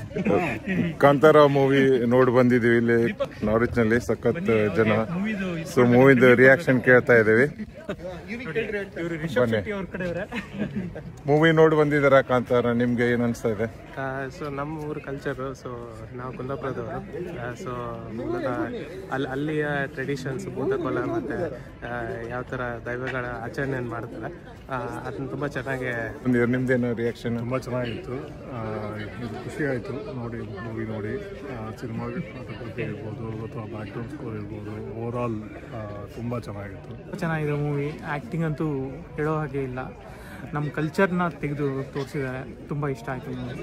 Kantara movie ನೋಡಿ ಬಂದಿದೀವಿ ಇಲ್ಲಿ ನಾರ್ವಿಚ್ ನಲ್ಲಿ ಸಖತ್ ಜನ ಸೊ ಮೂವಿದು ರಿಯಾಕ್ಷನ್ ಕೇಳ್ತಾ ಇದೀವಿ ಬನ್ನಿ ಮೂವಿ ನೋಡಿ ಬಂದಿದಾರ ಕಾಂತಾರ ನಿಮ್ಗೆ ಏನ್ ಅನ್ಸ್ತಾ ಇದೆ ಸೊ ನಮ್ಮ ಊರು ಕಲ್ಚರು ಸೊ ನಾವು ಕುಂದಾಪುರದವರು ಸೊ ಮೂಲತಃ ಅಲ್ಲಿ ಅಲ್ಲಿಯ ಟ್ರೆಡಿಷನ್ಸ್ ಭೂತಕೋಲ ಮತ್ತು ಯಾವ ಥರ ದೈವಗಳ ಆಚರಣೆಯನ್ನು ಮಾಡ್ತಾರೆ ಅದನ್ನ ತುಂಬ ಚೆನ್ನಾಗಿ ಒಂದು ನಿಮ್ದೇನು ರಿಯಾಕ್ಷನ್ ತುಂಬ ಚೆನ್ನಾಗಿತ್ತು ಆ, ಇದು ಖುಷಿ ಆಯಿತು ನೋಡಿ ಮೂವಿ ನೋಡಿ ಸಿನಿಮಾ ಫೋಟೋಗ್ರಫಿ ಇರ್ಬೋದು ಅಥವಾ ಬ್ಯಾಕ್ಗ್ರೌಂಡ್ ಸ್ಕೋರ್ ಇರ್ಬೋದು ಓವರ್ ಆಲ್ ತುಂಬ ಚೆನ್ನಾಗಿತ್ತು ಚೆನ್ನಾಗಿದೆ ಮೂವಿ ಆ್ಯಕ್ಟಿಂಗ್ ಅಂತೂ ಹೇಳೋ ಹಾಗೆ ಇಲ್ಲ ನಮ್ಮ ಕಲ್ಚರ್ನ ತೆಗೆದು ತೋರಿಸಿದ್ದಾರೆ ತುಂಬ ಇಷ್ಟ ಆಯಿತು ಮೂವಿ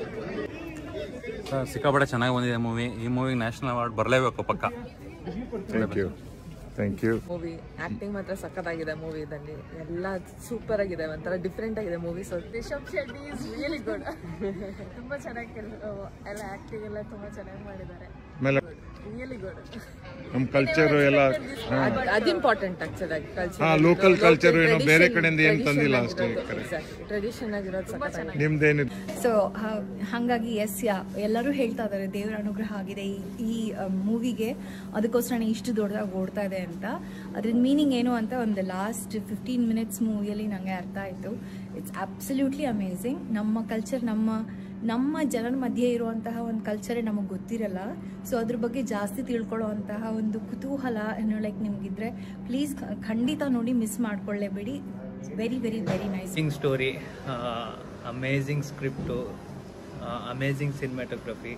ಸಿಕ್ಕಾಪಟ್ಟೆ ಚೆನ್ನಾಗಿ ಬಂದಿದೆ ಮೂವಿ ಈ ಮೂವಿಗೆ ನ್ಯಾಷನಲ್ ಅವಾರ್ಡ್ ಬರಲೇಬೇಕು ಪಕ್ಕ thank you thank you movie acting ಮಾತ್ರ ಸಖತ್ತಾಗಿದೆ ಮೂವಿದಲ್ಲಿ ಎಲ್ಲ ಸೂಪರ್ ಆಗಿದೆ ಒಂಥರ ಡಿಫ್ರೆಂಟ್ ಆಗಿದೆ movie so Rishab Shetty is really good ತುಂಬಾ ಚೆನ್ನಾಗಿ ಕೆಲ ಎಲ್ಲ ಆಕ್ಟಿಂಗ್ ಎಲ್ಲ ತುಂಬಾ ಚೆನ್ನಾಗಿ ಮಾಡಿದ್ದಾರೆ ಆಮೇಲೆ ರಿಯಲಿ ಗುಡ್ ನಮ್ ಕಲ್ಚರ್ ಎಲ್ಲ ಅದು ಇಂಪಾರ್ಟೆಂಟ್ ಆಕ್ಚುಲಾಗಿ ಹಾ, local culture ಏನೋ ಬೇರೆ ಕಡೆಯಿಂದ ಏನ್ ತಂದಿಲ್ಲ ಅಷ್ಟೇ, ಟ್ರೆಡಿಷನ್ ಆಗಿರೋದು ಸಖತ್ತಾಗಿ ನಿಮ್ದೇನಿದೆ ಸೊ ಹಾಗಾಗಿ ಎಸ್ ಯಾ ಎಲ್ಲರೂ ಹೇಳ್ತಾ ಇದ್ದಾರೆ ದೇವರ ಅನುಗ್ರಹ ಆಗಿದೆ ಈ ಈ ಮೂವಿಗೆ ಅದಕ್ಕೋಸ್ಕರ ಇಷ್ಟು ದೊಡ್ಡದಾಗಿ ಓಡ್ತಾ ಇದೆ ಅಂತ ಅದ್ರಿಂದ ಮೀನಿಂಗ್ ಏನು ಅಂತ ಒಂದು ಲಾಸ್ಟ್ ಫಿಫ್ಟೀನ್ ಮಿನಿಟ್ಸ್ ಮೂವಿಯಲ್ಲಿ ನನಗೆ ಅರ್ಥ ಆಯಿತು ಇಟ್ಸ್ ಅಬ್ಸಲ್ಯೂಟ್ಲಿ ಅಮೇಝಿಂಗ್ ನಮ್ಮ ಕಲ್ಚರ್ ನಮ್ಮ ನಮ್ಮ ಜನರ ಮಧ್ಯೆ ಇರುವಂತಹ ಒಂದು ಕಲ್ಚರೇ ನಮಗೆ ಗೊತ್ತಿರಲ್ಲ ಸೊ ಅದ್ರ ಬಗ್ಗೆ ಜಾಸ್ತಿ ತಿಳ್ಕೊಳ್ಳೋವಂತಹ ಒಂದು ಕುತೂಹಲ ಏನೋ ಲೈಕ್ ನಿಮಗಿದ್ರೆ ಪ್ಲೀಸ್ ಖಂಡಿತ ನೋಡಿ ಮಿಸ್ ಮಾಡ್ಕೊಳ್ಳೇಬೇಡಿ very very very nice amazing story amazing script amazing cinematography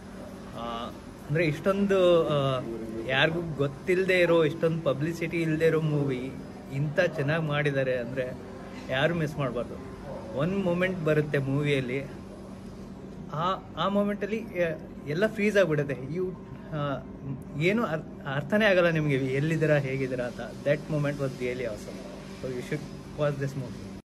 ಅಂದರೆ ಇಷ್ಟೊಂದು ಯಾರಿಗೂ ಗೊತ್ತಿಲ್ಲದೆ ಇರೋ ಇಷ್ಟೊಂದು ಪಬ್ಲಿಸಿಟಿ ಇಲ್ಲದೆ ಇರೋ ಮೂವಿ ಇಂಥ ಚೆನ್ನಾಗಿ ಮಾಡಿದ್ದಾರೆ ಅಂದರೆ ಯಾರು ಮಿಸ್ ಮಾಡಬಾರ್ದು ಒಂದು ಮೂಮೆಂಟ್ ಬರುತ್ತೆ ಮೂವಿಯಲ್ಲಿ ಆ ಆ ಮೂಮೆಂಟಲ್ಲಿ ಎಲ್ಲ ಫ್ರೀಸ್ ಆಗಿಬಿಡುತ್ತೆ ಯು ಏನು ಅರ್- ಅರ್ಥನೇ ಆಗಲ್ಲ ನಿಮಗೆ ಎಲ್ಲಿದ್ದೀರಾ ಹೇಗಿದ್ದೀರಾ ಅಂತ that moment was really awesome so you should watch this movie